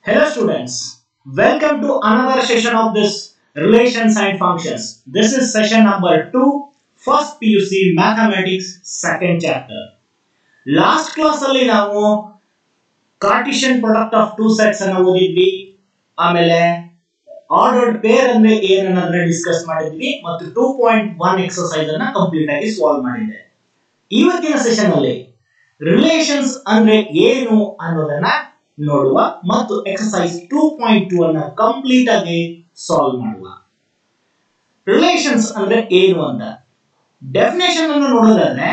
Hello students, welcome to another session of this relations and functions. This is session number 2, first PUC mathematics second chapter. Last class ಅಲ್ಲಿ ನಾವು Cartesian product of two sets ಅನ್ನ ಓದಿದ್ವಿ ಆಮೇಲೆ ordered peer ಅಂದ್ರೆ ಏನನ್ನೋದನ್ನ discuss ಮಾಡಿದ್ವಿ ಮತ್ತು two point one exercise ಅನ್ನ complete ಆಗಿ ಸಾಲ್ವ್ ಮಾಡಿದ್ದೆ ಇವತ್ತಿನ ಸೆಷನ್ ಅಲ್ಲಿ ರಿಲೇಷನ್ಸ್ ಅಂದ್ರೆ ಏನು ಅನ್ನೋದನ್ನ ನೋಡುವ ಮತ್ತು ಎಕ್ಸರ್ಸೈಸ್ ಟೂ ಪಾಯಿಂಟ್ ಟೂ ಅನ್ನ ಕಂಪ್ಲೀಟ್ ಆಗಿ ಸಾಲ್ವ್ ಮಾಡುವ ರಿಲೇಷನ್ಸ್ ಅಂದ್ರೆ ಏನು ಅಂತ ಡೆಫಿನೇಷನ್ ಅನ್ನು ನೋಡೋದಾದ್ರೆ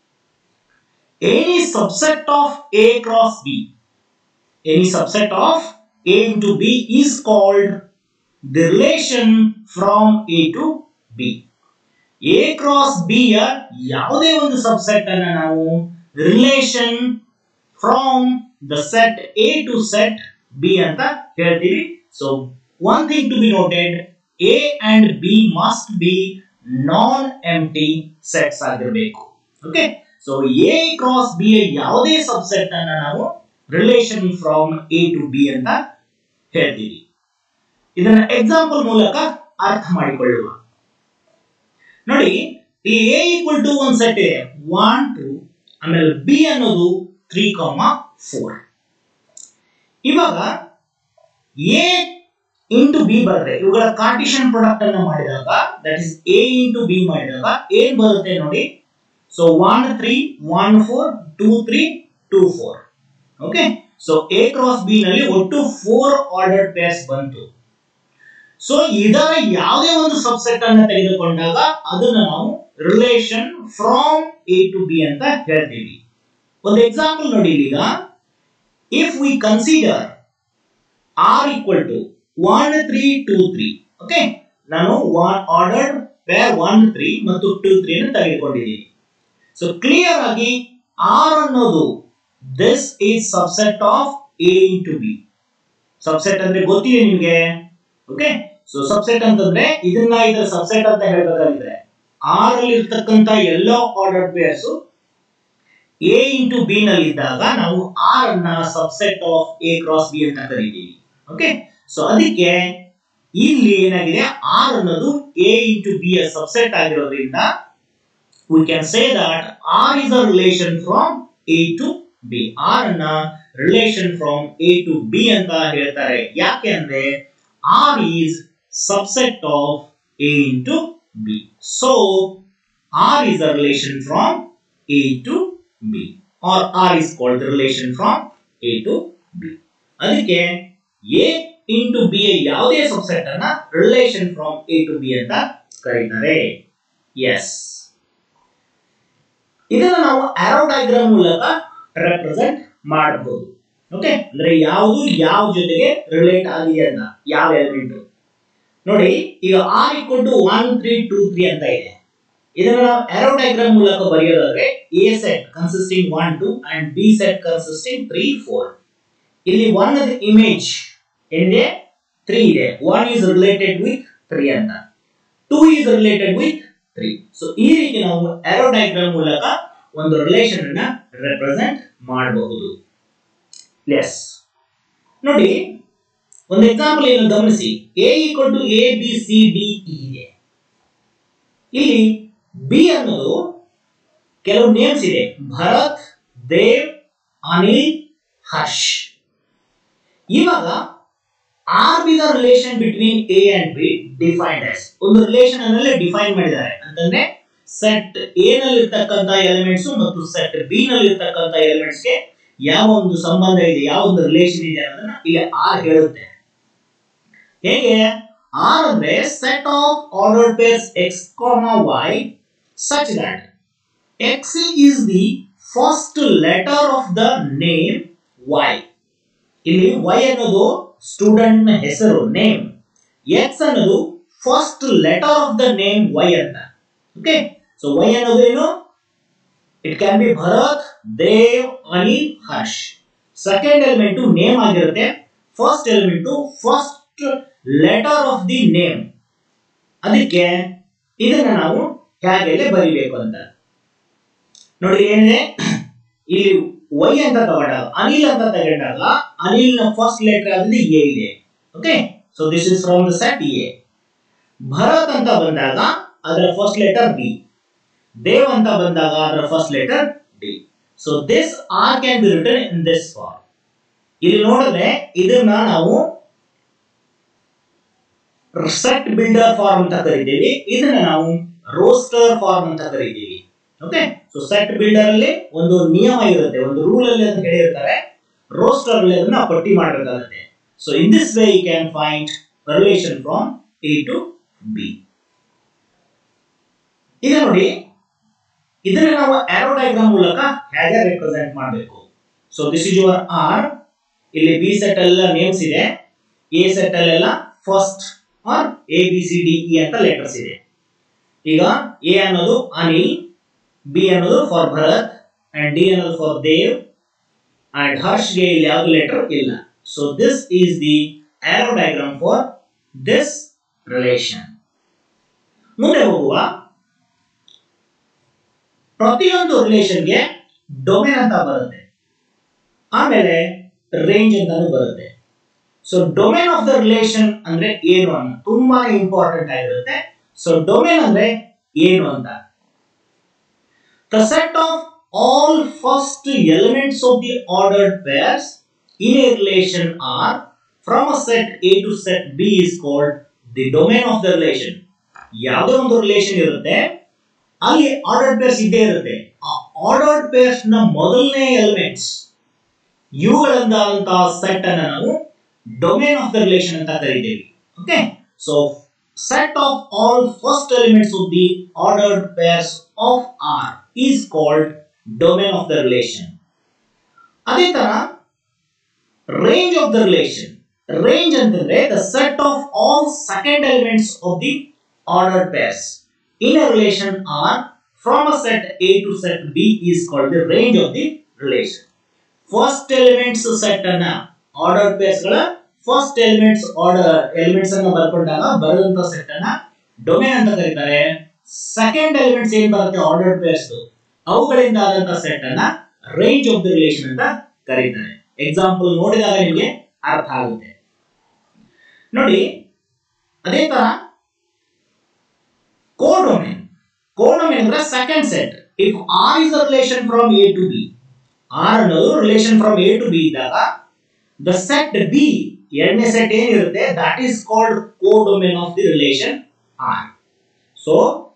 any subset of A cross B. Any subset of A into B is called the relation from A to B. A cross B ಯ ಯಾವುದೇ ಒಂದು ಸಬ್ಸೆಟ್ ಅನ್ನ ನಾವು relation from the set A to set B ಅಂತ ಹೇಳ್ತೀವಿ so one thing to be noted A and B must be non empty sets ಆಗಿರಬೇಕು okay so A cross B ಯಾವುದೇ subset ಅನ್ನ ನಾವು relation from A to B ಅಂತ ಹೇಳ್ತೀವಿ ಇದನ್ನ example ಮೂಲಕ ಅರ್ಥ ಮಾಡಿಕೊಳ್ಳುವ ನೋಡಿ ಈ ಎ ಈಕ್ವಲ್ ಟು ಒಂದು ಸೆಟ್ ಇದೆ ಒನ್ ಟು ಆಮೇಲೆ ಬಿ ಅನ್ನೋದು ತ್ರೀ ಕಾಮ ಫೋರ್ ಇವಾಗ ಎ ಇಂಟು ಬಿ ಬರುತ್ತೆ ಇವುಗಳ ಕಾರ್ಟಿಷನ್ ಪ್ರಾಡಕ್ಟ್ ಅನ್ನು ಮಾಡಿದಾಗ that is A into B ಮಾಡಿದಾಗ ಏನ್ ಬರುತ್ತೆ ನೋಡಿ so one three one four two three two four okay so A cross B ನಲ್ಲಿ ಒಟ್ಟು ಫೋರ್ ಆರ್ಡರ್ ಪೇರ್ಸ್ ಬಂತು ಸೊ ಇದರ ಯಾವುದೇ ಒಂದು ಸಬ್ಸೆಟ್ ಅನ್ನು ತೆಗೆದುಕೊಂಡಾಗ ಅದನ್ನ ನಾವು relation from A to B ಅಂತ ಹೇಳ್ತೀವಿ ಒಂದು ಎಕ್ಸಾಂಪಲ್ ನೋಡಿ ಈಗ if we consider R equal to one three two three okay ನಾನು one order pair one three ಮತ್ತು ಟೂ ತ್ರೀ ಅನ್ನು ತೆಗೆದುಕೊಂಡಿದ್ದೀನಿ ಸೊ ಕ್ಲಿಯರ್ ಆಗಿ ಆರ್ ಅನ್ನೋದು this is subset of A into B subset ಅಂದ್ರೆ ಗೊತ್ತಿದೆ ನಿಮ್ಗೆ ಓಕೆ ಸೊ ಸಬ್ಸೆಟ್ ಅಂತಂದ್ರೆ ಇದನ್ನ ಇದರ ಸಬ್ಸೆಟ್ ಅಂತ ಹೇಳ್ಬೇಕಾಗಿದ್ರೆ ಆರ್ ಅಲ್ಲಿ ಇರ್ತಕ್ಕಂತ ಎಲ್ಲ order pairs A into B ನಲ್ಲಿ ಇದ್ದಾಗ ನಾವು ಆರ್ ಅನ್ನ subset of A cross B ಅಂತ ಕರಿತೀವಿ ಓಕೆ ಸೊ ಅದಕ್ಕೆ ಇಲ್ಲಿ ಏನಾಗಿದೆ ಆರ್ ಅನ್ನೋದು ಎ ಇಂಟು ಬಿ ಯ ಸಬ್ಸೆಟ್ ಆಗಿರೋದ್ರಿಂದ we can say that R is a relation from A to B. R ಅನ್ನ relation from A to B ಅಂತ ಹೇಳ್ತಾರೆ ಯಾಕೆ ಅಂದ್ರೆ R is subset of A into B. So R is a relation from A to B or R is called the relation from A to B. ಅದಕ್ಕೆ A into B ಯ ಯಾವುದೇ subset ಅನ್ನ relation from A to B ಅಂತ ಕರೀತಾರೆ yes ಇದನ್ನು ನಾವು arrow diagram ಮೂಲಕ represent ಮಾಡಬಹುದು ಓಕೆ ಅಂದ್ರೆ ಯಾವುದು ಯಾವ ಜೊತೆಗೆ ರಿಲೇಟ್ ಆಗಿದೆ ಅಂತ ಯಾವ ಎಲಿಮೆಂಟ್ ನೋಡಿ ಈಗ R equal to one three two three ಅಂತ ಇದೆ ಇದನ್ನ ನಾವು ಆರೋ ಡಯಾಗ್ರಾಮ್ ಮೂಲಕ ಬರೆಯೋದಾದ್ರೆ A set consisting one two and B set consisting three four ಇಲ್ಲಿ ಒನ್ ಇಮೇಜ್ ಏನಿದೆ ತ್ರೀ ಇದೆ one is related with three ಅಂತ two is related with three so ಈ ರೀತಿ ನಾವು ಆರೋ ಡಯಾಗ್ರಾಮ್ ಮೂಲಕ ಒಂದು ರಿಲೇಷನ್ ಅನ್ನ ರೆಪ್ರೆಸೆಂಟ್ ಮಾಡಬಹುದು ಎಸ್ ನೋಡಿ ಒಂದು ಎಕ್ಸಾಂಪಲ್ ಏನು ಗಮನಿಸಿ A equal to A B C D E ಇದೆ ಇಲ್ಲಿ ಬಿ ಅನ್ನೋದು ಕೆಲವು ನೇಮ್ಸ್ ಇದೆ ಭರತ್ ದೇವ್ ಅನಿಲ್ ಹರ್ಷ್ ಇವಾಗ R be the relation between A and B defined as ಒಂದು ರಿಲೇಷನ್ ಅನ್ನಲ್ಲೇ ಡಿಫೈನ್ ಮಾಡಿದ್ದಾರೆ ಅಂತಂದ್ರೆ ಸೆಟ್ ಎ ನಲ್ಲಿ ಇರ್ತಕ್ಕಂತ ಎಲಿಮೆಂಟ್ಸ್ ಮತ್ತು ಸೆಟ್ ಬಿ ನಲ್ಲಿ ಇರ್ತಕ್ಕಂತ ಎಲಿಮೆಂಟ್ಸ್ ಗೆ ಯಾವ ಒಂದು ಸಂಬಂಧ ಇದೆ ಯಾವ ಒಂದು ರಿಲೇಷನ್ ಇದೆ ಅನ್ನೋದನ್ನ ಇಲ್ಲಿ ಆರ್ ಹೇಳುತ್ತೆ ಹೇಗೆ ಆರ್ ಅಂದ್ರೆ set of ordered pairs X Y such that X is the first letter of the name Y ಇಲ್ಲಿ ವೈ ಅನ್ನೋದು ಸ್ಟೂಡೆಂಟ್ ನ ಹೆಸರು ನೇಮ್ ಎಕ್ಸ್ ಅನ್ನೋದು first letter of the name Y ಅಂತ ಓಕೆ ಸೊ ವೈ ಅನ್ನೋದು ಏನು it can be Bharat Dev Anil Harsh second element name ಆಗಿರುತ್ತೆ first element first letter of the name ಅದಕ್ಕೆ ಇದನ್ನ ನಾವು ಹೇಗೆ ಬರಿಬೇಕು ಅಂತ ನೋಡಿ ಏನಿದೆ ಇಲ್ಲಿ ವೈ ಅಂತ ತಗೊಂಡಾಗ ಅನಿಲ್ ಅಂತ ತಗೊಂಡಾಗ ಅನಿಲ್ ನ ಫಸ್ಟ್ ಲೆಟರ್ ಯಾವ್ದು ಎ ಇದೆ okay so this is from the set A Bharat ಅಂತ ಬಂದಾಗ ಅದರ ಫಸ್ಟ್ ಲೆಟರ್ ಬಿ ದೇವ್ ಅಂತ ಬಂದಾಗ ಅದರ first letter D so this R can be written in this form ಇಲ್ಲಿ ನೋಡಿದ್ರೆ ಇದನ್ನ ನಾವು ಸೆಟ್ ಬಿಲ್ಡರ್ ಫಾರ್ಮ್ ಅಂತ ಕರಿತೀವಿ ಇದನ್ನ ನಾವು ರೋಸ್ಟರ್ ಫಾರ್ಮ್ ಅಂತ ಕರಿತೀವಿ ಓಕೆ ಸೊ ಸೆಟ್ ಬಿಲ್ಡರ್ ಅಲ್ಲಿ ಒಂದು ನಿಯಮ ಇರುತ್ತೆ ಒಂದು ರೂಲ್ ಅಲ್ಲಿ ಅಂತ ಹೇಳಿರ್ತಾರೆ ರೋಸ್ಟರ್ ಅಲ್ಲಿ ಅದನ್ನ ಪಟ್ಟಿ ಮಾಡಬೇಕಾಗುತ್ತೆ so in this way you can find relation from A to B ಈಗ ನೋಡಿ ಇದನ್ನ ನಾವು ಆರೋ ಡಯಾಗ್ರಾಮ್ ಮೂಲಕ ಹೇಗೆ ರಿಪ್ರೆಸೆಂಟ್ ಮಾಡಬೇಕು so this is your R ಇಲ್ಲಿ ಬಿ ಸೆಟ್ ಎಲ್ಲ ನೇಮ್ಸ್ ಇದೆ ಎ ಸೆಟ್ ಅಲ್ಲೆಲ್ಲ first are A B C D E ಅಂತ ಲೆಟರ್ಸ್ ಇದೆ ಈಗ ಎ ಅನ್ನೋದು ಅನಿಲ್ ಬಿ ಅನ್ನೋದು ಫಾರ್ ಭರತ್ ಅಂಡ್ ಡಿ ಅನ್ನೋದು ಫಾರ್ ದೇವ್ ಅಂಡ್ ಹರ್ಷ್ಗೆ ಇಲ್ಲಿ ಯಾವ್ದು ಲೆಟರ್ ಇಲ್ಲ so this is the arrow diagram for this relation ಮುಂದೆ ಹೋಗುವ ಪ್ರತಿಯೊಂದು ರಿಲೇಷನ್ಗೆ ಡೊಮೇನ್ ಅಂತ ಬರುತ್ತೆ ಆಮೇಲೆ ರೇಂಜ್ ಅಂತಾನು ಬರುತ್ತೆ so domain of the relation ಅಂದ್ರೆ ಏನು ಅಂತ ತುಂಬಾ ಇಂಪಾರ್ಟೆಂಟ್ ಆಗಿರುತ್ತೆ ಸೊ ಡೊಮೇನ್ ಅಂದ್ರೆ ಏನು ಅಂತ the set of all first elements of the ordered pairs in a relation R from a set A to set B is called the domain of the relation ಯಾವುದೋ ಒಂದು relation ಇರುತ್ತೆ ಅಲ್ಲಿ ordered pairs ಇದ್ದೇ ಇರುತ್ತೆ ಆ ordered pairs ನ ಮೊದಲನೇ elements ಇವುಗಳಿಂದಾದಂತಹ set ಅನ್ನ ನಾವು ಡೊಮೇನ್ ಆಫ್ ದ ರಿಲೇಷನ್ ಅಂತ ಕರಿತೀವಿ okay so set of all first elements of the ordered pairs of R is called domain of the relation ಅದೇ ತರ range of the relation range ಅಂತಂದ್ರೆ the set of all second elements of the ordered pairs in a relation R from a set A to set B is called the range of the relation. First elements set ಅನ್ನ order pairs ಗಳ first elements order elements ಅನ್ನ ಬರ್ಕೊಂಡಾಗ ಬರೆದಂತ set ಅನ್ನ domain ಅಂತ ಕರೀತಾರೆ second elements ಏನ್ ಬರುತ್ತೆ order pairs ಅವುಗಳಿಂದ ಆದಂತ ಸೆಟ್ ಅನ್ನ ರೇಂಜ್ ಆಫ್ ದ ರಿಲೇಷನ್ ಅಂತ ಕರೀತಾರೆ ಎಕ್ಸಾಂಪಲ್ ನೋಡಿದಾಗ ನಿಮಗೆ ಅರ್ಥ ಆಗುತ್ತೆ ನೋಡಿ ಅದೇ ತರ codomain. Codomain ಅಂದ್ರೆ second set. If R is a relation from A to B, R ಅನ್ನೋದು relation from A to B ಇದ್ದಾಗ the set B ಎರಡನೇ ಸೆಟ್ ಏನಿರುತ್ತೆ that is called codomain of the relation R. So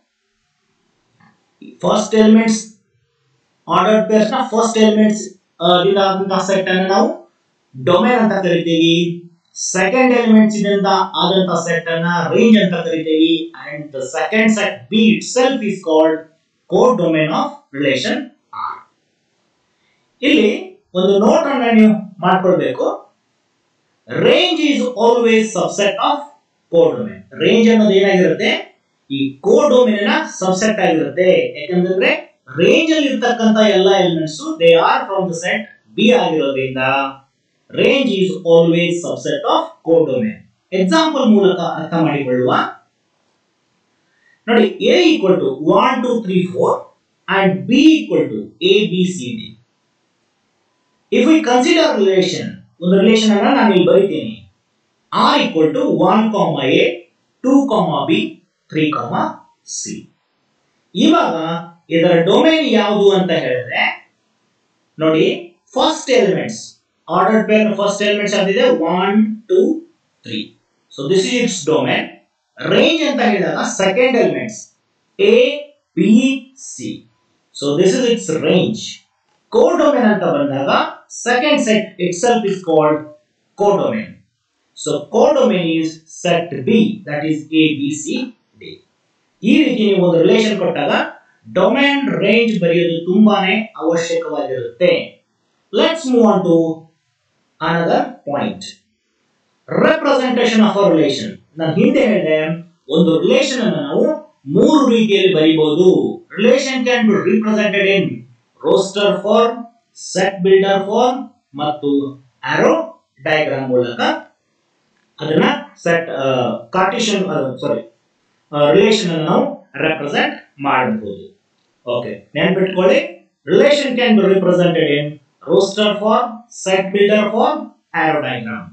first elements ordered pairs ನ first elements ದಿಂದ ಆದಂತಹ set ಅನ್ನು ನಾವು domain ಅಂತ ಕರಿತೀವಿ ಸೆಕೆಂಡ್ ಎಲಿಮೆಂಟ್ಸ್ ಇದರಿಂದ ಆದಂತ ಸೆಟ್ ಅನ್ನ ರೇಂಜ್ ಅಂತ ಕರಿತೀವಿ and the second set B itself is called codomain of relation R ಇಲ್ಲಿ ಒಂದು ನೋಟ್ ಅನ್ನ ನೀವು ಮಾಡ್ಕೊಳ್ಬೇಕು range is always subset of codomain range ಅನ್ನೋದು ಏನಾಗಿರುತ್ತೆ ಈ ಕೋಡ್ ಡೊಮೇನ್ ನ ಸಬ್ಸೆಟ್ ಆಗಿರುತ್ತೆ ಯಾಕಂತಂದ್ರೆ ರೇಂಜ್ ಅಲ್ಲಿ ಇರ್ತಕ್ಕಂತ ಎಲ್ಲ elements they are from the set B ಆಗಿರೋದ್ರಿಂದ range is always subset of codomain example ಮೂಲಕ ಅರ್ಥ ಮಾಡಿಕೊಳ್ಳುವ ನೋಡಿ A equal to one two three four and B equal to A B C D if we consider relation ಒಂದು ರಿಲೇಷನ್ ಅನ್ನ ನಾನು ಇಲ್ಲಿ ಬರಿತೀನಿ R equal to one comma A two comma B three comma C ಇವಾಗ ಇದರ domain ಯಾವುದು ಅಂತ ಹೇಳಿದ್ರೆ ನೋಡಿ first elements ordered pair first elements ಆಗಿದೆ one two three so this is its domain range ಅಂತ ಹೇಳಿದಾಗ second elements A B C so this is its range codomain ಅಂತ ಬಂದಾಗ second set itself is called codomain so codomain is set B that is A B C D ಈ ರೀತಿ ನೀವು ಒಂದು relation ಕೊಟ್ಟಾಗ domain range ಬರೆಯೋದು ತುಂಬಾನೇ ಅವಶ್ಯಕವಾಗಿರುತ್ತೆ let's move on to another point representation of a relation ನಾನು ಹಿಂದೆ ಹೇಳಿದೆ ಒಂದು ರಿಲೇಷನ್ ಅನ್ನು ನಾವು ಮೂರು ರೀತಿಯಲ್ಲಿ ಬರೀಬಹುದು relation can be represented in roster form set builder form ಮತ್ತು ಆರೋ ಡಯಾಗ್ರಾಮ್ ಮೂಲಕ ಅದನ್ನ ಸೆಟ್ ಕಾರ್ಟಿಷನ್ ಸಾರಿ ರಿಲೇಷನ್ ಅನ್ನು ನಾವು ರೆಪ್ರೆಸೆಂಟ್ ಮಾಡಬಹುದು ಓಕೆ ನೆನ್ಪಿಟ್ಕೊಳ್ಳಿ relation can be represented in roster form set builder form arrow diagram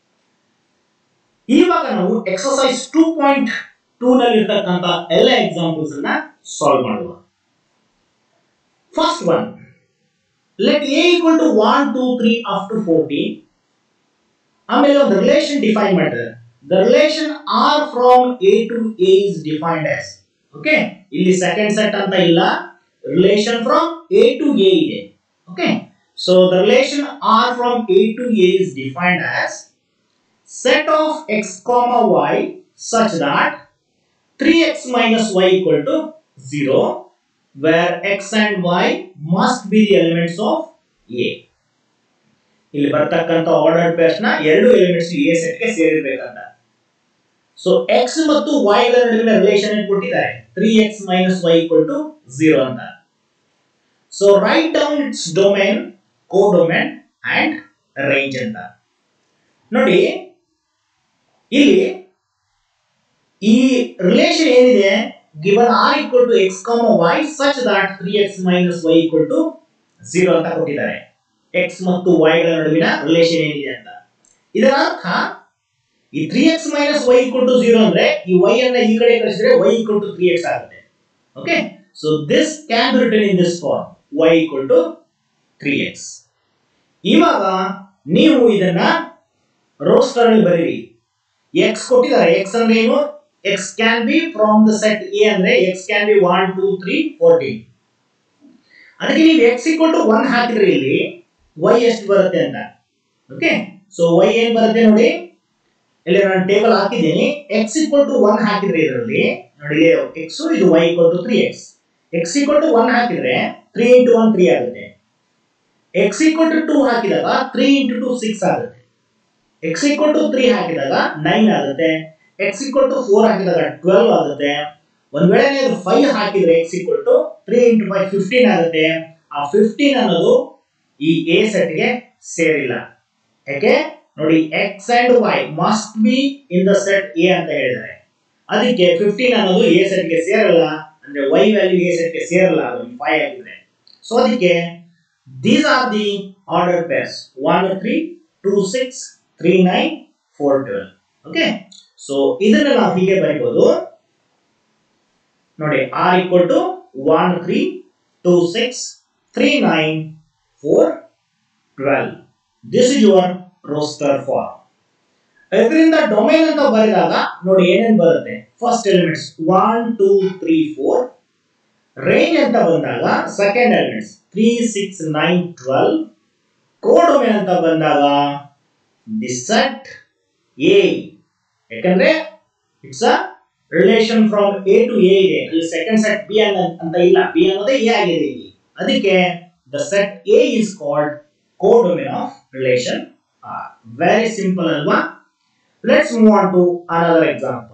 ಇವಾಗ ನಾವು ಎಕ್ಸರ್ಸೈಸ್ ಟೂ ಪಾಯಿಂಟ್ ಟೂ ನಲ್ಲಿ ಇರ್ತಕ್ಕಂಥ ಎಲ್ಲ ಎಕ್ಸಾಂಪಲ್ಸ್ ಅನ್ನ ಸಾಲ್ವ್ ಮಾಡುವ first one let A equal to one two three up to fourteen ಆಮೇಲೆ ಒಂದು ರಿಲೇಷನ್ ಡಿಫೈನ್ ಮಾಡಿದ್ದಾರೆ the relation R from A to A is defined as okay ಇಲ್ಲಿ second set ಅಂತ ಇಲ್ಲ relation from A to A ಇದೆ okay so the relation R from A to A is defined as set of x comma y such that 3x minus y equal to 0 where x and y must be the elements of a ಇಲ್ಲಿ ಬರ್ತಕ್ಕಂಥ order pairs ನ ಎರಡು elements A set ಗೆ ಸೇರಿರ್ಬೇಕಂತ so x ಮತ್ತು y ಗಳ ನಡುವಿನ relation ಕೊಟ್ಟಿದ್ದಾರೆ three x minus y equal to zero ಅಂತ so write down its domain codomain and range ಅಂತ ನೋಡಿ ಇಲ್ಲಿ ಈ ರಿಲೇಷನ್ ಏನಿದೆ given R equal to x comma y such that three x minus y equal to zero ಅಂತ ಕೊಟ್ಟಿದ್ದಾರೆ X ಮತ್ತು y ಗಳ ನಡುವಿನ ರಿಲೇಷನ್ ಏನಿದೆ ಅಂತ ಇದರ ಅರ್ಥ ಈ three x minus y equal to zero ಅಂದ್ರೆ ಈ ವೈ ಅನ್ನ ಈ ಕಡೆ ಕಳಿಸಿದ್ರೆ y equal to three x ಆಗುತ್ತೆ okay so this can be written in this form y equal to three x ಇವಾಗ ನೀವು ಇದನ್ನ ರೋಸ್ಟರ್ ಅಲ್ಲಿ ಬರೀರಿ ಎಕ್ಸ್ ಕೊಟ್ಟಿದ್ದಾರೆ ಎಕ್ಸ್ ಅಂದ್ರೆ ಏನು x can be from the set A ಅಂದ್ರೆ x can be one two three fourteen ಅದಕ್ಕೆ ನೀವು ಎಕ್ಸ್ ಇಕ್ವಲ್ ಟು ಒನ್ ಹಾಕಿದ್ರೆ ಇಲ್ಲಿ ವೈ ಎಷ್ಟು ಬರುತ್ತೆ ಅಂತ ಓಕೆ ಸೊ ವೈ ಏನ್ ಬರುತ್ತೆ ನೋಡಿ ಇಲ್ಲಿ ನಾನು ಟೇಬಲ್ ಹಾಕಿದ್ದೀನಿ ಎಕ್ಸ್ ಇಕ್ವಲ್ ಟು ಒನ್ ಹಾಕಿದ್ರೆ ಇದರಲ್ಲಿ ನೋಡಿ ಎಕ್ಸ್ ಇದು y equal to three x x equal to one ಹಾಕಿದ್ರೆ ತ್ರೀ ಇಂಟು ಒನ್ ತ್ರೀ ಆಗುತ್ತೆ ಎಕ್ಸ್ ಇಕ್ವಲ್ ಟು ಟೂ ಹಾಕಿದಾಗ ತ್ರೀ ಇಂಟು ಟು ಸಿಕ್ಸ್ ಆಗುತ್ತೆ ಎಕ್ಸ್ ಈಕ್ವಲ್ ಟು ತ್ರೀ ಹಾಕಿದಾಗ ನೈನ್ ಆಗುತ್ತೆ ಎಕ್ಸ್ ಈಕ್ವಲ್ ಟು ಫೋರ್ ಹಾಕಿದಾಗ twelve ಆಗುತ್ತೆ ಒಂದ್ ವೇಳೆ ನೀವು ಫೈವ್ ಹಾಕಿದ್ರೆ x equal to three into five fifteen ಆಗುತ್ತೆ ಆ ಫಿಫ್ಟೀನ್ ಅನ್ನೋದು ಈ ಎ ಸೆಟ್ಗೆ ಸೇರಿಲ್ಲ ಯಾಕೆ ನೋಡಿ x and y must be in the set A ಅಂತ ಹೇಳಿದ್ದಾರೆ ಅದಕ್ಕೆ ಫಿಫ್ಟೀನ್ ಅನ್ನೋದು ಎ ಸೆಟ್ಗೆ ಸೇರಲ್ಲ ಅಂದ್ರೆ ವೈ ವ್ಯಾಲ್ಯೂ ಎ ಸೆಟ್ಗೆ ಸೇರಲ್ಲ ಅದು ಫೈವ್ ಆಗಿದ್ರೆ ಸೊ ಅದಕ್ಕೆ these are the order pairs one three two six three nine four twelve okay so ಇದನ್ನ ನಾವು ಹೀಗೆ ಬರೀಬಹುದು ನೋಡಿ R equal to one three two six three nine four twelve this is your roster form ಇದರಿಂದ domain ಅಂತ ಬರೆದಾಗ ನೋಡಿ ಏನೇನು ಬರುತ್ತೆ first elements one two three four range ಅಂತ ಬಂದಾಗ second elements three six nine twelve codomain ಅಂತ ಬಂದಾಗ ದಿ ಸೆಟ್ ಎ ಯಾಕಂದ್ರೆ it's a relation from A to A ಇದೆ ಇಲ್ಲಿ ಸೆಕೆಂಡ್ ಸೆಟ್ ಬಿ ಅಂತ ಇಲ್ಲ ಬಿ ಅನ್ನೋದೇ ಎ ಆಗಿದೆ ಇಲ್ಲಿ ಅದಕ್ಕೆ the set A is called codomain of relation R very simple ಅಲ್ವಾ let's move on to another example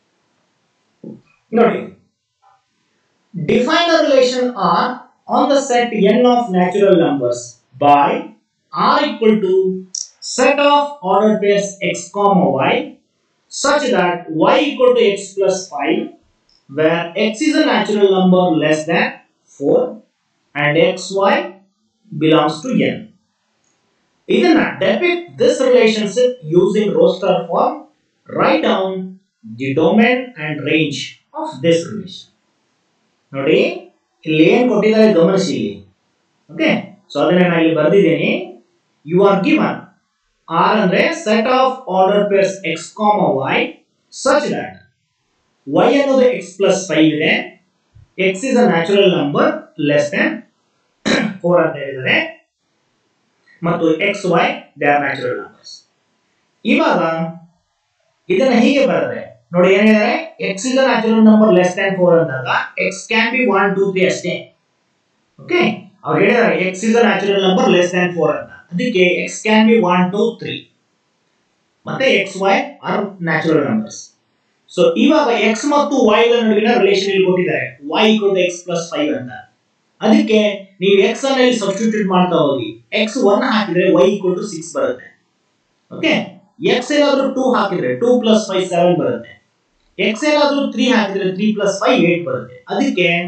ನೋಡಿ define a relation R on the set n of natural numbers by R equal to set of ordered pairs x comma y such that y equal to x plus 5 where x is a natural number less than 4 and xy belongs to n. ಇದನ್ನ depict this relationship using roster form write down the domain and range of this relation. ನೋಡಿ ಇಲ್ಲಿ ಏನ್ ಕೊಟ್ಟಿದ್ದಾರೆ ಗಮನಿಸಿ ಇಲ್ಲಿ okay so ಅದನ್ನ ನಾನು ಇಲ್ಲಿ ಬರ್ದಿದ್ದೀನಿ ಯು ಆರ್ ಗಿವನ್ ಆರ್ ಅಂದ್ರೆ set of order pairs x comma y such that y ಅನ್ನೋದು ಎಕ್ಸ್ ಪ್ಲಸ್ ಫೈವ್ ಇದೆ x is a natural number less than four ಅಂತ ಹೇಳಿದ್ದಾರೆ ಮತ್ತು x y they are natural numbers ಇವಾಗ ಇದನ್ನ ಹೀಗೆ ಬರೆದ್ರೆ ನೋಡಿ ಏನಿದೆ x is natural number less than four ಅಂದಾಗ x can be one two three ಅಷ್ಟೇ ಓಕೆ ಅವ್ರು ಹೇಳಿದಾರೆ x is natural number less than four ಅಂತ ಅದಕ್ಕೆ x can be one two three ಮತ್ತೆ x y are natural numbers so ಇವಾಗ x ಮತ್ತು y ಗಳ ನಡುವಿನ ರಿಲೇಷನ್ ಇಲ್ಲಿ ಕೊಟ್ಟಿದ್ದಾರೆ y equal x plus five ಅಂತ ಅದಕ್ಕೆ ನೀವು ಎಕ್ಸ್ ಅನ್ನ ಇಲ್ಲಿ ಸಬ್ಸ್ಟಿಟ್ಯೂಟ್ ಮಾಡ್ತಾ ಹೋಗಿ ಎಕ್ಸ್ ಒನ್ ಹಾಕಿದ್ರೆ ವೈ ಈಕ್ವಲ್ ಟು ಸಿಕ್ಸ್ ಬರುತ್ತೆ ಓಕೆ ಎಕ್ಸ್ ಏನಾದ್ರೂ ಟೂ ಹಾಕಿದ್ರೆ ಟೂ ಪ್ಲಸ್ ಫೈವ್ ಸೆವೆನ್ ಬರುತ್ತೆ ಎಕ್ಸ್ ಏನಾದ್ರೂ ತ್ರೀ ಹಾಕಿದ್ರೆ ತ್ರೀ ಪ್ಲಸ್ ಫೈವ್ ಏಟ್ ಬರುತ್ತೆ ಅದಕ್ಕೆ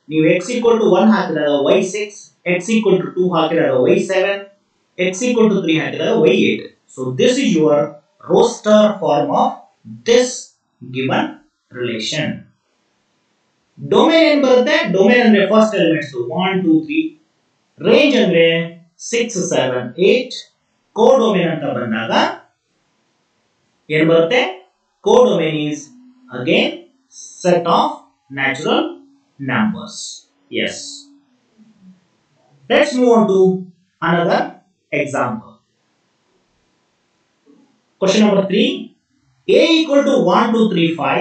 ನೀವು ಎಕ್ಸ್ ಈಕ್ವಲ್ ಟು ಒನ್ ಹಾಕಿದಾಗ y six x equal to two ಹಾಕಿದಾಗ y seven x equal to three ಹಾಕಿದಾಗ y eight so this is your roster form of this given relation domain ಏನ್ ಬರುತ್ತೆ domain ಅಂದ್ರೆ first elements one two three range ಅಂದ್ರೆ six seven eight codomain ಅಂತ ಬಂದಾಗ ಏನ್ ಬರುತ್ತೆ codomain is again set of natural numbers yes let's move on to another example question number three A equal to one two three five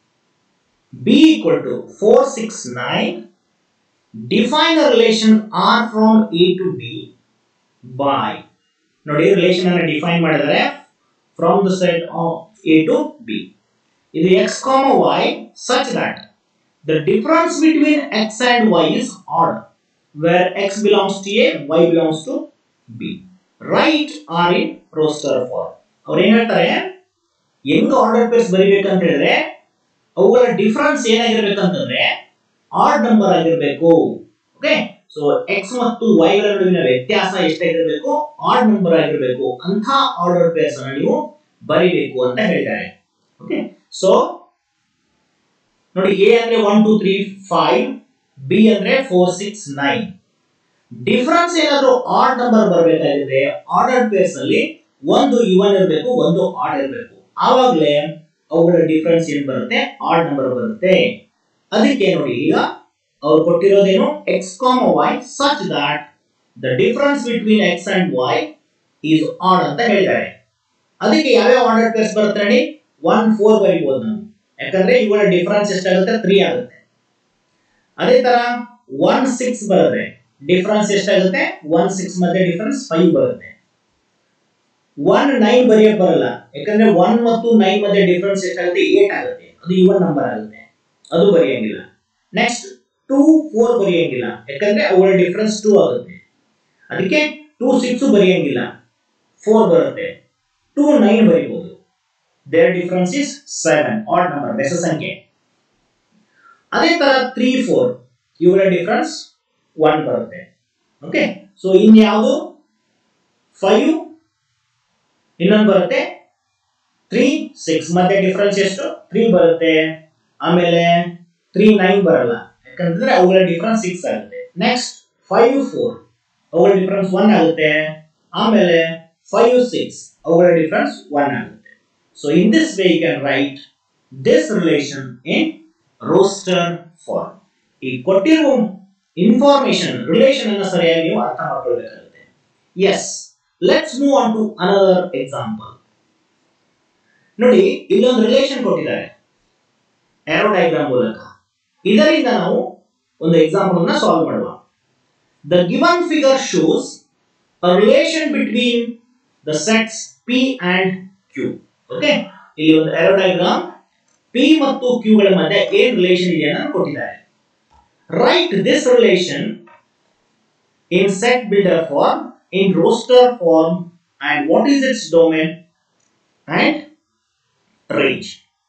B equal to four six nine define the relation R from A to B by ನೋಡಿ relation ಅನ್ನು define ಮಾಡಿದರೆ from the set of A to B ಇದು x comma y such that the difference between x and y is order where x belongs to A y belongs to B right R in roster form ಅವ್ರು ಏನ್ ಹೇಳ್ತಾರೆ ಹೆಂಗ್ order pairs ಬರಿಬೇಕಂತ ಹೇಳಿದ್ರೆ ಅವುಗಳ difference ಏನಾಗಿರ್ಬೇಕಂತಂದ್ರೆ odd number ಆಗಿರ್ಬೇಕು okay so x ಮತ್ತು y ಗಳ ನಡುವಿನ ವ್ಯತ್ಯಾಸ ಎಷ್ಟಾಗಿರ್ಬೇಕು ಆಡ್ ನಂಬರ್ ಆಗಿರ್ಬೇಕು ಅಂತ ಆರ್ಡರ್ ಪೇರ್ಸ್ ಅನ್ನು ನೀವು ಬರಿಬೇಕು ಅಂತ ಹೇಳ್ತಾರೆ ಓಕೆ ಸೊ ನೋಡಿ ಎ ಅಂದ್ರೆ one two three five B ಅಂದ್ರೆ ಫೋರ್ ಸಿಕ್ಸ್ ನೈನ್ ಡಿಫರೆನ್ಸ್ ಏನಾದ್ರು ಆಡ್ ನಂಬರ್ ಬರಬೇಕಾಗಿದ್ರೆ ಆರ್ಡರ್ ಪೇರ್ಸ್ ಅಲ್ಲಿ ಒಂದು ಇವನ್ ಇರಬೇಕು ಒಂದು ಆಡ್ ಇರಬೇಕು ಆವಾಗಲೇ ಅವುಗಳ ಡಿಫರೆನ್ಸ್ ಏನ್ ಬರುತ್ತೆ ಆಡ್ ನಂಬರ್ ಬರುತ್ತೆ ಅದಕ್ಕೆ ನೋಡಿ ಈಗ ಅವ್ರು ಕೊಟ್ಟಿರೋದೇನು x comma y such that the difference between x and y is odd ಅಂತ ಹೇಳ್ತಾರೆ ಅದಕ್ಕೆ ಯಾವ್ಯಾವ ಆರ್ಡರ್ ಪೇರ್ಸ್ ಬರುತ್ತೆ ನೋಡಿ ಒನ್ ಫೋರ್ ಬರಿಬಹುದು ನಾವು ಯಾಕಂದ್ರೆ ಇವುಗಳ ಡಿಫರೆನ್ಸ್ ಎಷ್ಟಾಗುತ್ತೆ ತ್ರೀ ಆಗುತ್ತೆ ಅದೇ ತರ ಒನ್ ಸಿಕ್ಸ್ ಬರುತ್ತೆ ಡಿಫರೆನ್ಸ್ ಎಷ್ಟಾಗುತ್ತೆ ಒನ್ ಸಿಕ್ಸ್ ಮಧ್ಯೆ ಡಿಫರೆನ್ಸ್ ಫೈವ್ ಬರುತ್ತೆ ಒನ್ ನೈನ್ ಬರೆಯಕ್ ಬರಲ್ಲ ಯಾಕಂದ್ರೆ ಒನ್ ಮತ್ತು ನೈನ್ ಮಧ್ಯೆ ಡಿಫರೆನ್ಸ್ ಎಷ್ಟಾಗುತ್ತೆ ಏಟ್ ಆಗುತ್ತೆ ಅದು ಇವನ್ ನಂಬರ್ ಆಗುತ್ತೆ ಅದು ಬರೆಯಂಗಿಲ್ಲ ನೆಕ್ಸ್ಟ್ ಟೂ ಫೋರ್ ಬರೆಯಂಗಿಲ್ಲ ಯಾಕಂದ್ರೆ ಅವುಗಳ ಡಿಫರೆನ್ಸ್ ಟೂ ಆಗುತ್ತೆ ಅದಕ್ಕೆ ಟೂ ಸಿಕ್ಸ್ ಬರೆಯಂಗಿಲ್ಲ ಫೋರ್ ಬರುತ್ತೆ ಟೂ ನೈನ್ ಬರೀಬಹುದು their difference is seven odd number ಬೆಸ ಸಂಖ್ಯೆ ಅದೇ ತರ ತ್ರೀ ಫೋರ್ ಇವರ ಡಿಫರೆನ್ಸ್ ಒನ್ ಬರುತ್ತೆ ಓಕೆ ಸೊ ಇನ್ಯಾವುದು ಫೈವ್ ಇನ್ನೊಂದು ಬರುತ್ತೆ ತ್ರೀ ಸಿಕ್ಸ್ ಮತ್ತೆ ಡಿಫರೆನ್ಸ್ ಎಷ್ಟು ತ್ರೀ ಬರುತ್ತೆ ಆಮೇಲೆ ತ್ರೀ ನೈನ್ ಬರಲ್ಲ ಯಾಕಂತಂದ್ರೆ ಅವುಗಳ ಡಿಫರೆನ್ಸ್ ಸಿಕ್ಸ್ ಆಗುತ್ತೆ ನೆಕ್ಸ್ಟ್ ಫೈವ್ ಫೋರ್ ಅವುಗಳ ಡಿಫರೆನ್ಸ್ ಒನ್ ಆಗುತ್ತೆ ಆಮೇಲೆ ಫೈವ್ ಸಿಕ್ಸ್ ಅವುಗಳ ಡಿಫರೆನ್ಸ್ ಒನ್ ಆಗುತ್ತೆ so in this way you can write this relation in roster form ಈ ಕೊಟ್ಟಿರುವ ಇನ್ಫಾರ್ಮೇಶನ್ ರಿಲೇಷನ್ ಅನ್ನ ಸರಿಯಾಗಿ ನೀವು ಅರ್ಥ ಮಾಡ್ಕೊಳ್ಬೇಕಾಗುತ್ತೆ yes let's move on to another example ನೋಡಿ ಇಲ್ಲೊಂದು ರಿಲೇಷನ್ ಕೊಟ್ಟಿದ್ದಾರೆ ಏರೋ ಡಯಾಗ್ರಾಮ್ ಮೂಲಕ ಇದರಿಂದ ನಾವು ಒಂದು ಎಕ್ಸಾಂಪಲ್ ಅನ್ನ ಸಾಲ್ವ್ ಮಾಡುವ the given figure shows a relation between the sets P and Q okay ಇಲ್ಲಿ ಒಂದು ಏರೋ ಡಯಾಗ್ರಾಮ್ ಪಿ ಮತ್ತು ಕ್ಯೂ ಗಳ ಮಧ್ಯೆ ಏನ್ ರಿಲೇಷನ್ ಇದೆ ಅಂತ ಕೊಟ್ಟಿದ್ದಾರೆ write this relation in set builder form in roster form and what is its domain and range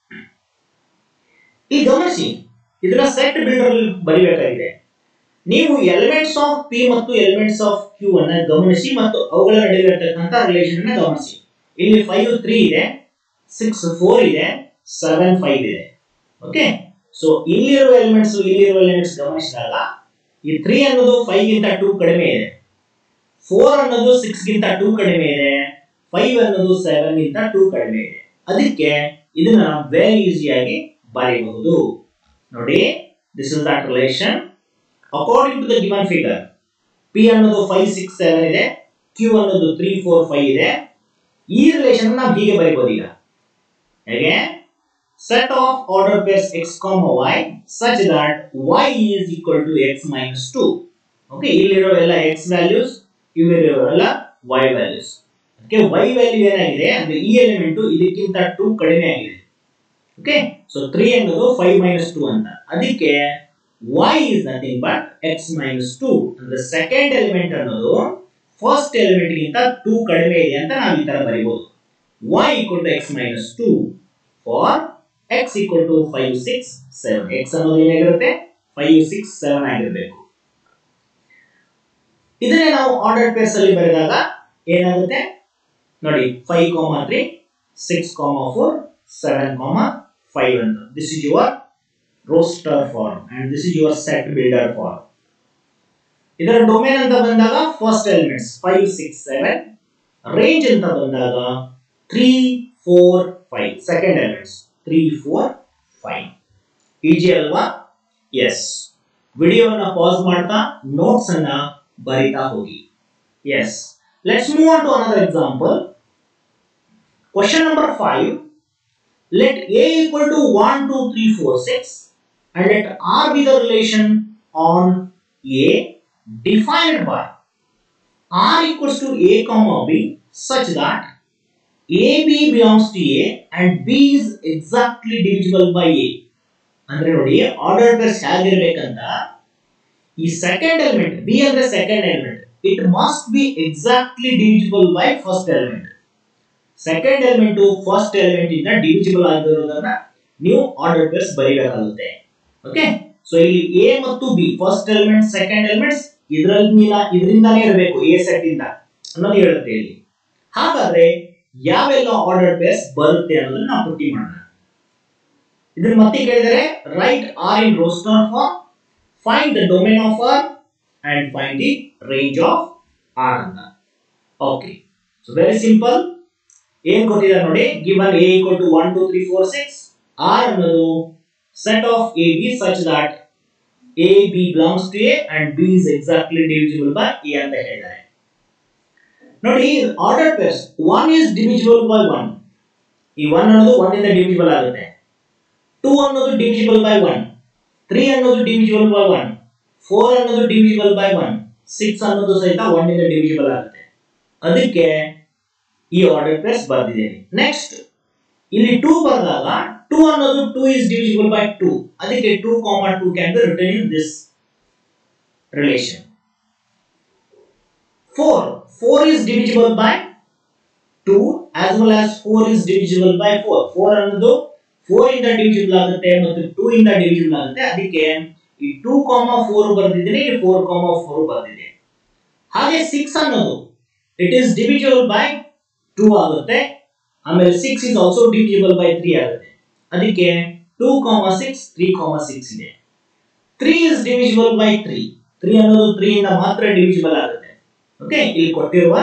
ಈ ಗಮನಿಸಿ ಇದನ್ನ ಸೆಟ್ ಬಿಲ್ಡರ್ ಬರಿಬೇಕಾಗಿದೆ ನೀವು ಎಲಿಮೆಂಟ್ಸ್ ಆಫ್ ಪಿ ಮತ್ತು ಎಲಿಮೆಂಟ್ಸ್ ಆಫ್ ಕ್ಯೂ ಅನ್ನ ಗಮನಿಸಿ ಮತ್ತು ಅವುಗಳ ನಡುವೆ ಇರತಕ್ಕಂತ ರಿಲೇಷನ್ ಅನ್ನ ಗಮನಿಸಿ ಇಲ್ಲಿ ಫೈವ್ ತ್ರೀ ಇದೆ ಸಿಕ್ಸ್ ಫೋರ್ ಇದೆ ಸೆವೆನ್ ಫೈವ್ ಇದೆ ಓಕೆ ಸೊ ಇಲ್ಲಿರುವ ಎಲಿಮೆಂಟ್ಸ್ ಇಲ್ಲಿರುವ ಎಲಿಮೆಂಟ್ಸ್ ಗಮನಿಸಿದಾಗ ಈ ತ್ರೀ ಅನ್ನೋದು ಫೈವ್ ಗಿಂತ ಟೂ ಕಡಿಮೆ ಇದೆ ಫೋರ್ ಅನ್ನೋದು ಸಿಕ್ಸ್ ಗಿಂತ ಟೂ ಕಡಿಮೆ ಇದೆ ಫೈವ್ ಅನ್ನೋದು ಸೆವೆನ್ ಗಿಂತ ಟೂ ಕಡಿಮೆ ಇದೆ ಅದಕ್ಕೆ ಇದನ್ನ ವೆರಿ ಈಸಿಯಾಗಿ ಬರೆಯಬಹುದು ನೋಡಿ this is that relation according to the given figure P ಅನ್ನೋದು ಫೈವ್ ಸಿಕ್ಸ್ ಸೆವೆನ್ ಇದೆ ಕ್ಯೂ ಅನ್ನೋದು ತ್ರೀ ಫೋರ್ ಫೈವ್ ಇದೆ ಈ ರಿಲೇಷನ್ ನಾವು ಹೀಗೆ ಬರೀಬಹುದು ಈಗ ಹೇಗೆ set of order pairs x comma y such that y is equal to x minus 2 okay ಇಲ್ಲಿರೋ ಎಲ್ಲ x ವ್ಯಾಲ್ಯೂಸ್ ಇಲ್ಲಿರೋಲ್ಲ y values okay y value ಏನಾಗಿದೆ ಅಂದ್ರೆ ಈ ಎಲಿಮೆಂಟ್ ಇದಕ್ಕಿಂತ 2 ಕಡಿಮೆ ಆಗಿದೆ ಓಕೆ ಸೊ 3 ಅನ್ನೋದು 5 ಮೈನಸ್ 2 ಅಂತ ಅದಕ್ಕೆ y is nothing but x minus 2 ಅಂದ್ರೆ ಸೆಕೆಂಡ್ ಎಲಿಮೆಂಟ್ ಅನ್ನೋದು ಫಸ್ಟ್ ಎಲಿಮೆಂಟ್ ಗಿಂತ 2 ಕಡಿಮೆ ಇದೆ ಅಂತ ನಾವು ಈ ತರ ಬರೀಬಹುದು y equal to x minus 2 for x equal to 5 6 7 x ಅನ್ನೋದು ಏನಾಗಿರುತ್ತೆ ಫೈವ್ ಸಿಕ್ಸ್ ಸೆವೆನ್ ಆಗಿರಬೇಕು ಇದನ್ನೇ ನಾವು ಆರ್ಡರ್ ಪೇರ್ಸ್ ಅಲ್ಲಿ ಬರೆದಾಗ ಏನಾಗುತ್ತೆ ನೋಡಿ five comma three six comma four seven comma five ಅಂತ this is your roster form and this is your set builder form ಇದರ ಡೊಮೇನ್ ಅಂತ ಬಂದಾಗ first elements five six seven range ಅಂತ ಬಂದಾಗ three four five second elements three four five easy ಅಲ್ವಾ yes ವಿಡಿಯೋನ pass ಮಾಡ್ತಾ notes ಅನ್ನ ಬರಿತಾ ಹೋಗಿ yes let's move on to another example question number five let A equal to one two three four six and let R be the relation on A defined by R equals to A comma B such that AB belongs to A and B is exactly divisible by A. ಅಂದ್ರೆ ನೋಡಿ order pairs ಹೇಗಿರ್ಬೇಕಂತ ಈ second element B ಅಂದ್ರೆ second element it must be exactly divisible by first element second element first element ಇಂದ divisible ಆಗಿರೋದನ್ನ ನೀವು order pairs ಬರೀಬೇಕಾಗುತ್ತೆ okay so ಇಲ್ಲಿ ಎ ಮತ್ತು B first element second elements ಇದರಲ್ಲಿ ಇದರಿಂದಾನೇ ಇರಬೇಕು ಎ ಸೆಟ್ ಇಂದ ಅನ್ನೋದು ಹೇಳುತ್ತೆ ಇಲ್ಲಿ ಹಾಗಾದ್ರೆ ಯಾವೆಲ್ಲ ಆರ್ಡರ್ ಪೇರ್ಸ್ ಬರುತ್ತೆ ಅನ್ನೋದನ್ನ ನಾವು ಪಟ್ಟಿ ಮಾಡೋಣ ಇದನ್ನ ಮತ್ತೆ ಕೇಳಿದರೆ write R in roster form find the domain of R and find the range of R ಅಂತ ಓಕೆ ಸೊ ವೆರಿ ಸಿಂಪಲ್ ಏನ್ ಕೊಟ್ಟಿದ್ದಾರೆ ನೋಡಿ given A equal to one two three four six R ಅನ್ನೋದು set of A B such that A B belongs to A and B is exactly divisible by A ಅಂತ ಹೇಳಿದ್ದಾರೆ ನೋಡಿ order pairs one is divisible by one ಈ one ಅನ್ನೋದು one ಇಂದ divisible ಆಗುತ್ತೆ two ಅನ್ನೋದು divisible by one three ಅನ್ನೋದು divisible by one four ಅನ್ನೋದು ಡಿವಿಜಿಬಲ್ ಬೈ ಒನ್ ಸಿಕ್ಸ್ ಅನ್ನೋದು ಸಹಿತ ಒನ್ ಇಂದ ಡಿವಿಜಿಬಲ್ ಆಗುತ್ತೆ ಅದಕ್ಕೆ ಈ ಆರ್ಡರ್ ಪೇರ್ಸ್ ಬರ್ದಿದ್ದೇನೆ ನೆಕ್ಸ್ಟ್ ಇಲ್ಲಿ ಟೂ ಬರೆದಾಗ ಟೂ ಅನ್ನೋದು two is divisible by two ಅದಕ್ಕೆ two comma two can be written in this relation four four is divisible by two as well as four is divisible by four four ಅನ್ನೋದು four ಇಂದ divisible ಆಗುತ್ತೆ ಮತ್ತು two ಇಂದ divisible ಆಗುತ್ತೆ ಅದಕ್ಕೆ ಈ two comma four ಬರ್ದಿದ್ದೀನಿ ಇಲ್ಲಿ four comma four ಬರ್ದಿದೆ ಹಾಗೆ ಸಿಕ್ಸ್ ಅನ್ನೋದು it is divisible by two ಆಗುತ್ತೆ ಆಮೇಲೆ six is also divisible by three ಆಗುತ್ತೆ ಅದಕ್ಕೆ two comma six three comma six ಇದೆ three is divisible by three three ಅನ್ನೋದು ತ್ರೀ ಇಂದ ಮಾತ್ರ ಡಿವಿಜಿಬಲ್ ಆಗುತ್ತೆ ಓಕೆ ಇಲ್ಲಿ ಕೊಟ್ಟಿರುವ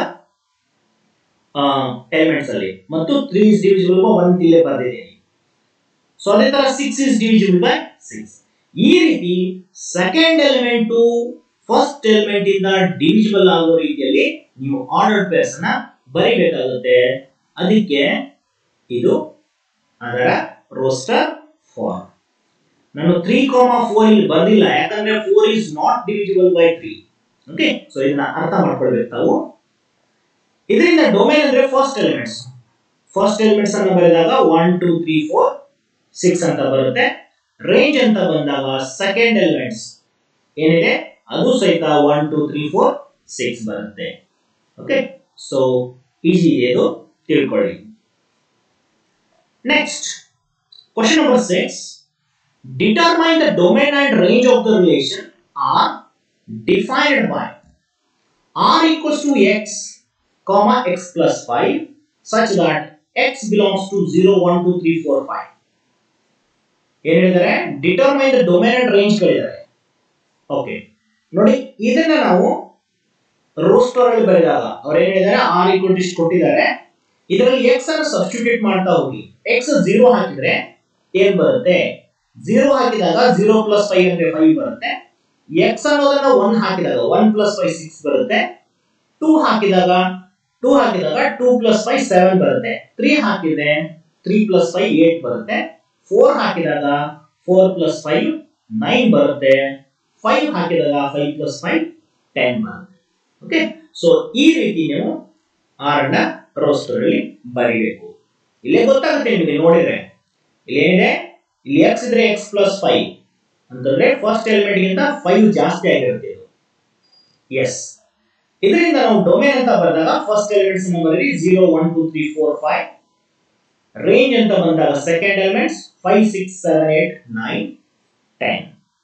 ಎಲಿಮೆಂಟ್ಸ್ ಅಲ್ಲಿ ಮತ್ತು three is divisible by one ಇಲ್ಲೇ ಬರ್ದಿದ್ದೀನಿ ಸೊ ಅದೇ ತರ six is divisible by six ಈ ರೀತಿ ಸೆಕೆಂಡ್ ಎಲಿಮೆಂಟ್ ಫಸ್ಟ್ ಎಲಿಮೆಂಟ್ ಇಂದ ಡಿವಿಜಿಬಲ್ ಆಗೋ ರೀತಿಯಲ್ಲಿ ನೀವು ಆರ್ಡರ್ ಪೇರ್ಸ್ ನ ಬರಿಬೇಕಾಗುತ್ತೆ ಅದಕ್ಕೆ ಇದು ಅದರ ರೋಸ್ಟರ್ ಫಾರ್ಮ್ ನಾನು ತ್ರೀ ಕಾಮ ಫೋರ್ ಇಲ್ಲಿ ಬಂದಿಲ್ಲ ಯಾಕಂದ್ರೆ four is not divisible by three okay so ಇದನ್ನ ಅರ್ಥ ಮಾಡ್ಕೊಳ್ಬೇಕು ತಾವು ಇದರಿಂದ ಡೊಮೇನ್ ಅಂದ್ರೆ ಫಸ್ಟ್ ಎಲಿಮೆಂಟ್ಸ್ ಫಸ್ಟ್ ಎಲಿಮೆಂಟ್ಸ್ ಅನ್ನು ಬರೆದಾಗ one two three four six ಅಂತ ಬರುತ್ತೆ ರೇಂಜ್ ಅಂತ ಬಂದಾಗ ಸೆಕೆಂಡ್ ಎಲಿಮೆಂಟ್ಸ್ ಏನಿದೆ ಅದು ಸಹಿತ one two three four six ಬರುತ್ತೆ ಓಕೆ ಸೊ ಈಸಿ ಇದೆ ಇದು ತಿಳ್ಕೊಳ್ಳಿ next question number six determine the domain and range of the relation R defined by R equals to X comma x plus 5 such that x belongs to 0 1 2 3 4 5 ಏನ್ ಹೇಳಿದ್ದಾರೆ determine the domain and range ಕೇಳಿದ್ದಾರೆ okay ನೋಡಿ ಇದನ್ನ ನಾವು roster ಅಲ್ಲಿ ಬರೆದಾಗ ಅವ್ರು ಏನ್ ಹೇಳಿದ್ದಾರೆ ಆರ್ ಈಕ್ವಲ್ ಇಷ್ಟು ಕೊಟ್ಟಿದ್ದಾರೆ ಇದರಲ್ಲಿ ಎಕ್ಸ್ ಅನ್ನು ಸಬ್ಸ್ಟಿಟ್ಯೂಟ್ ಮಾಡ್ತಾ ಹೋಗಿ ಎಕ್ಸ್ ಜೀರೋ ಹಾಕಿದ್ರೆ ಏನ್ ಬರುತ್ತೆ ಜೀರೋ ಹಾಕಿದಾಗ ಜೀರೋ ಪ್ಲಸ್ ಫೈವ್ ಅಂದ್ರೆ ಫೈವ್ ಬರುತ್ತೆ ಎಕ್ಸ್ ಅನ್ನೋದನ್ನ ಒನ್ ಹಾಕಿದಾಗ ಒನ್ ಪ್ಲಸ್ ಫೈವ್ ಸಿಕ್ಸ್ ಬರುತ್ತೆ ಟೂ ಹಾಕಿದಾಗ ಟೂ ಹಾಕಿದಾಗ ಟೂ ಪ್ಲಸ್ ಫೈವ್ ಸೆವೆನ್ ಬರುತ್ತೆ ತ್ರೀ ಹಾಕಿದ್ರೆ ತ್ರೀ ಪ್ಲಸ್ ಫೈವ್ ಏಟ್ ಬರುತ್ತೆ ಫೋರ್ ಹಾಕಿದಾಗ ಫೋರ್ ಪ್ಲಸ್ ಫೈವ್ ನೈನ್ ಬರುತ್ತೆ ಫೈವ್ ಹಾಕಿದಾಗ ಫೈವ್ ಪ್ಲಸ್ ಫೈವ್ ಟೆನ್ ಬರುತ್ತೆ ಓಕೆ ಸೊ ಈ ರೀತಿ ನೀವು ಆರನ್ನ ರೋಸ್ಟರ್ ಅಲ್ಲಿ ಬರಿಬೇಕು ಇಲ್ಲೇ ಗೊತ್ತಾಗುತ್ತೆ ನಿಮಗೆ ನೋಡಿದ್ರೆ ಇಲ್ಲಿ ಏನಿದೆ ಇಲ್ಲಿ ಎಕ್ಸ್ ಇದ್ರೆ ಎಕ್ಸ್ ಪ್ಲಸ್ ಫೈವ್ ಅಂತಂದ್ರೆ ಫಸ್ಟ್ ಎಲಿಮೆಂಟ್ ಗಿಂತ ಫೈವ್ ಜಾಸ್ತಿ ಆಗಿರುತ್ತೆ ಇದು ಎಸ್ ಇದರಿಂದ ನಾವು ಡೊಮೇನ್ ಅಂತ ಬರೆದಾಗ ಫಸ್ಟ್ ಎಲಿಮೆಂಟ್ಸ್ ಬರೀರಿ zero one two three four five range ಅಂತ ಬಂದಾಗ second elements five six seven eight nine ten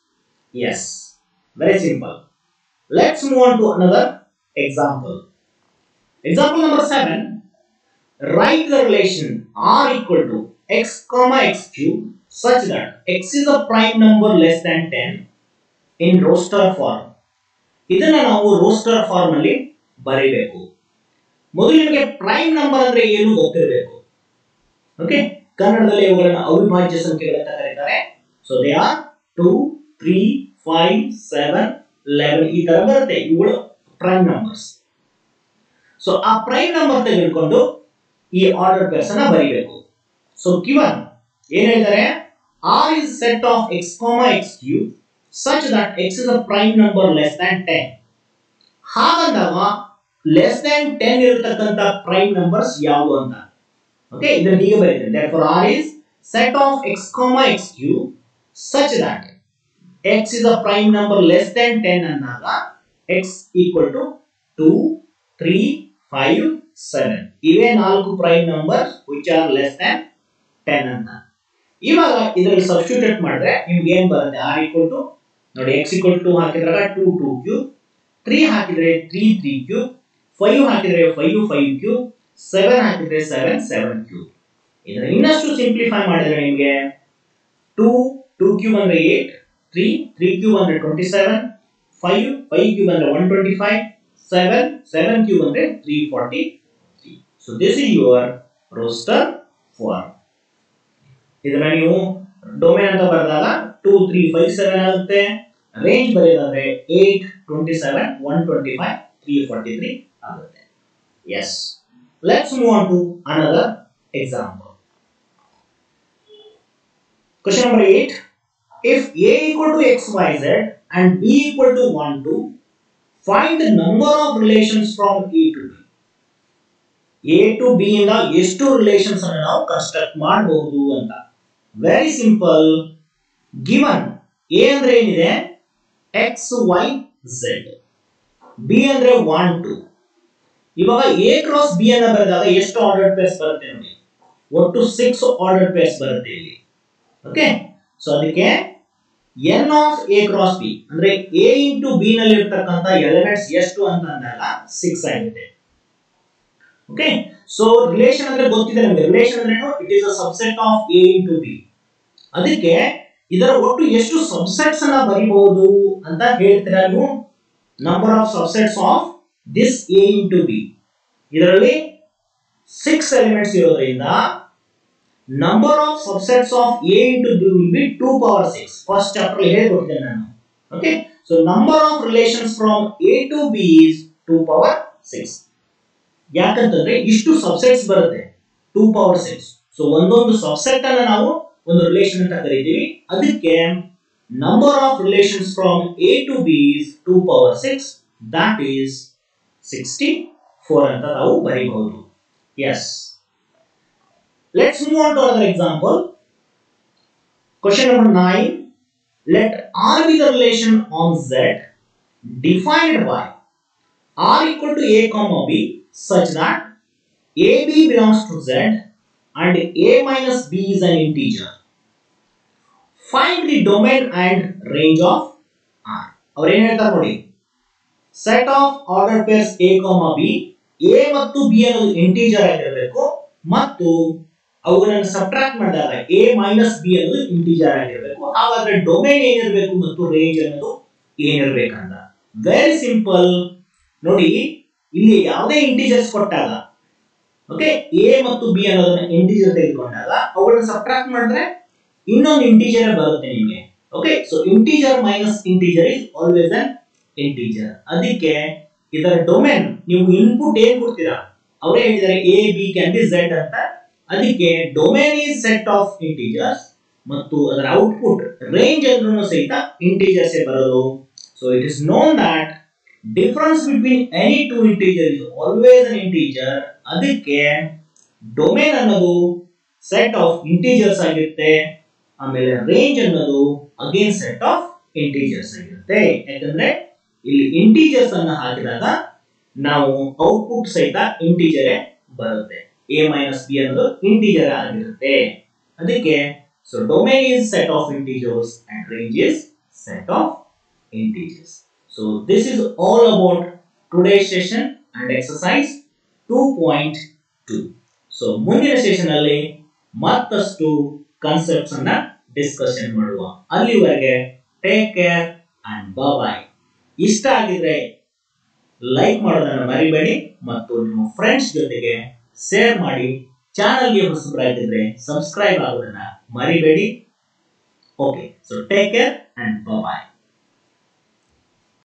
Yes, very simple. Let's move on to another example. Example number 7. Write the relation r equal to x comma x cube such that x is a prime number less than 10 in roster form. ಇದನ್ನ ನಾವು roster form ಅಲ್ಲಿ ಬರೀಬೇಕು ಮೊದಲು ನಿಮಗೆ prime number ಅಂದ್ರೆ ಏನು ಗೊತ್ತಿರಬೇಕು okay ಕನ್ನಡದಲ್ಲಿ ಇವುಗಳನ್ನ ಅವಿಭಾಜ್ಯ ಸಂಖ್ಯೆಗಳಂತ ಕರೀತಾರೆ so they are two three five seven eleven ಈ ತರ ಬರುತ್ತೆ ಇವುಗಳು ಪ್ರೈಮ್ ನಂಬರ್ಸ್ ಸೊ ಆ ಪ್ರೈಮ್ ನಂಬರ್ ತೆಗೆದುಕೊಂಡು ಈ ಆರ್ಡರ್ ಪೇರ್ಸ್ ಅನ್ನ ಬರೀಬೇಕು ಸೊ ಗಿವನ್ ಏನ್ ಹೇಳ್ತಾರೆ R is set of X comma X cube such that X is a prime number less than ten ಹಾಗಂದಾಗ ಲೆಸ್ ದ್ಯಾನ್ ಟೆನ್ ಇರತಕ್ಕಂತ ಪ್ರೈಮ್ ನಂಬರ್ಸ್ ಯಾವುದು ಅಂತ ಓಕೆ ಇದನ್ನ ಹೀಗೆ ಬರೀತಾರೆ therefore r is set of x comma x cube such that x is a prime number less than 10 ಅಂದಾಗ x equal to 2 3 5 7 ಇವೇ ನಾಲ್ಕು prime numbers which are less than 10 ಅಂತ ಇವಾಗ ಇದರಲ್ಲಿ ಸಬ್ಸ್ಟಿಟ್ಯೂಟ್ ಮಾಡಿದ್ರೆ ನಿಮ್ಗೆ ಏನ್ ಬರುತ್ತೆ r equal to ನೋಡಿ x equal to ಹಾಕಿದ್ರಾಗ 2 2 ಕ್ಯೂಬ್ 3 ಹಾಕಿದ್ರೆ 3 3 ಕ್ಯೂಬ್ 5 ಹಾಕಿದ್ರೆ 5 5 ಕ್ಯೂಬ್ 7 ಹಾಕಿದ್ರೆ 7 7 ಕ್ಯೂಬ್ ಇದನ್ನ ಇನ್ನಷ್ಟು ಸಿಂಪ್ಲಿಫೈ ಮಾಡಿದ್ರೆ ನಿಮಗೆ 2 2 ಕ್ಯೂಬ್ ಅಂದ್ರೆ 8 3 3 ಕ್ಯೂಬ್ ಅಂದ್ರೆ 27 5 5 ಕ್ಯೂಬ್ ಅಂದ್ರೆ 125 7 7 ಕ್ಯೂಬ್ ಅಂದ್ರೆ 343 so this is your roster form ಇದನ್ನ ನೀವು ಡೊಮೇನ್ ಅಂತ ಬರೆದಾಗ 2 3 5 7 ಆಗುತ್ತೆ ರೇಂಜ್ ಬರೆಯೋದಾದ್ರೆ 8 27 125 343 ಆಗುತ್ತೆ yes let's move on to another example. Question number 8. If A equal to XYZ and B equal to 1 2, find the number of relations from A to B. A to B ಇಂದ ಎಷ್ಟು relations ಅನ್ನು ನಾವು construct ಮಾಡಬಹುದು ಅಂತ very simple given A ಅಂದ್ರೆ ಏನಿದೆ X Y Z B ಅಂದ್ರೆ one two ಇವಾಗ ಎ ಕ್ರಾಸ್ ಬಿ ಅನ್ನ ಬರೆದಾಗ ಎಷ್ಟು ಆರ್ಡರ್ ಪೇರ್ಸ್ ಬರುತ್ತೆ ನೋಡಿ ಒಟ್ಟು ಸಿಕ್ಸ್ ಆರ್ಡರ್ ಪೇರ್ಸ್ ಬರುತ್ತೆ ಇಲ್ಲಿ ಓಕೆ ಸೊ ಅದಕ್ಕೆ N of A cross B ಅಂದ್ರೆ ಎ ಇಂಟು ಬಿ ನಲ್ಲಿ ಇರ್ತಕ್ಕಂಥ ಎಲಿಮೆಂಟ್ಸ್ ಎಷ್ಟು ಅಂತ ಅಂದಾಗ ಸಿಕ್ಸ್ ಆಗಿದೆ ಓಕೆ ಸೊ ರಿಲೇಷನ್ ಅಂದ್ರೆ ಗೊತ್ತಿದೆ ನಮಗೆ ರಿಲೇಷನ್ ಅಂದ್ರೆ it is a subset of A into B ಅದಕ್ಕೆ ಇದರ ಒಟ್ಟು ಎಷ್ಟು ಸಬ್ಸೆಟ್ಸ್ ಅನ್ನ ಬರೀಬಹುದು ಅಂತ ಹೇಳ್ತೀರಾ ನೀವು number of subsets of this A into B ಇದರಲ್ಲಿ ಸಿಕ್ಸ್ ಎಲಿಮೆಂಟ್ಸ್ ಇರೋದ್ರಿಂದ number of subsets of A into B will be two power six first chapter ಹೇಳ್ಕೊಟ್ಟಿದ್ದೇನೆ ನಾನು okay so number of relations from A to B is two power six ಯಾಕಂತಂದ್ರೆ ಇಷ್ಟು subsets ಬರುತ್ತೆ two power six so ಒಂದೊಂದು subset ಅನ್ನ ನಾವು ಒಂದು relation ಅಂತ ಕರಿತೀವಿ ಅದಕ್ಕೆ number of relations from A to B is two power six that is sixty four ಅಂತ ನಾವು ಬರೀಬಹುದು yes let's move on to another example question number nine let R be the relation on Z defined by R equal to A comma B such that A B belongs to Z and A minus B is an integer find the domain and range of R ಅವ್ರು ಏನ್ ಹೇಳ್ತಾರೆ ನೋಡಿ set of order pairs A comma B A ಮತ್ತು B ಅನ್ನೋದು integer ಆಗಿರಬೇಕು ಮತ್ತು ಅವುಗಳನ್ನು subtract ಮಾಡಿದಾಗ ಎ ಮೈನಸ್ ಬಿ ಅನ್ನೋದು ಇಂಟೀಜರ್ ಆಗಿರಬೇಕು ಹಾಗಾದ್ರೆ ಡೊಮೇನ್ ಏನಿರಬೇಕು ಮತ್ತು ರೇಂಜ್ ಅನ್ನೋದು ಏನಿರ್ಬೇಕಂತ ವೆರಿ ಸಿಂಪಲ್ ನೋಡಿ ಇಲ್ಲಿ ಯಾವುದೇ ಇಂಟೀಜರ್ಸ್ ಕೊಟ್ಟಾಗ ಓಕೆ ಎ ಮತ್ತು ಬಿ ಅನ್ನೋದನ್ನ ಇಂಟೀಜರ್ ತೆಗೆದುಕೊಂಡಾಗ ಅವುಗಳನ್ನ ಸಬ್ಟ್ರಾಕ್ಟ್ ಮಾಡಿದ್ರೆ ಇನ್ನೊಂದು ಇಂಟೀಜರ್ ಬರುತ್ತೆ ನಿಮಗೆ okay so integer minus integer is always an integer ಅದಕ್ಕೆ ಇದರ ಡೊಮೇನ್ ನೀವು ಇನ್ಪುಟ್ ಏನ್ ಕೊಡ್ತೀರಾ ಅವರೇ ಹೇಳಿದ್ದಾರೆ A B can be Z ಅಂತ ಅದಕ್ಕೆ domain is set of integers ಮತ್ತು ಅದರ ಔಟ್ಪುಟ್ ರೇಂಜ್ ಅಂದ್ರೂ ಸಹಿತ ಇಂಟೀಜರ್ಸ್ ಬರೋದು so it is known that difference between any two integer is always an integer ಅದಕ್ಕೆ ಡೊಮೇನ್ ಅನ್ನೋದು ಸೆಟ್ ಆಫ್ ಇಂಟೀಜರ್ಸ್ ಆಗಿರುತ್ತೆ ಆಮೇಲೆ ರೇಂಜ್ ಅನ್ನೋದು ಅಗೇನ್ ಸೆಟ್ ಆಫ್ ಇಂಟೀಜರ್ಸ್ ಆಗಿರುತ್ತೆ ಯಾಕಂದ್ರೆ ಇಲ್ಲಿ ಇಂಟೀಜರ್ಸ್ ಅನ್ನ ಹಾಕಿದಾಗ ನಾವು ಔಟ್ಪುಟ್ ಸಹಿತ ಇಂಟೀಜರೇ ಬರುತ್ತೆ ಎ ಮೈನಸ್ ಬಿ ಅನ್ನೋದು ಇಂಟೀಜರ್ ಆಗಿರುತ್ತೆ ಅದಕ್ಕೆ so domain is set of integers and range is set of integers. So this is all about today's session and exercise 2.2. ಸೊ ಮುಂದಿನ ಸೆಷನ್ ಅಲ್ಲಿ ಮತ್ತಷ್ಟು ಕಾನ್ಸೆಪ್ಟ್ಸ್ ಅನ್ನ ಡಿಸ್ಕಷನ್ ಮಾಡುವ ಅಲ್ಲಿವರೆಗೆ ಟೇಕ್ ಕೇರ್ ಅಂಡ್ ಬಾಯ್ ಇಷ್ಟ ಆಗಿದ್ರೆ ಲೈಕ್ ಮಾಡೋದನ್ನ ಮರಿಬೇಡಿ ಮತ್ತು ನಿಮ್ಮ ಫ್ರೆಂಡ್ಸ್ ಜೊತೆಗೆ ಶೇರ್ ಮಾಡಿ ಚಾನಲ್ಗೆ ಹೊಸಬರಾಗಿದ್ರೆ ಸಬ್ಸ್ಕ್ರೈಬ್ ಆಗೋದನ್ನ ಮರಿಬೇಡಿ okay so take care and bye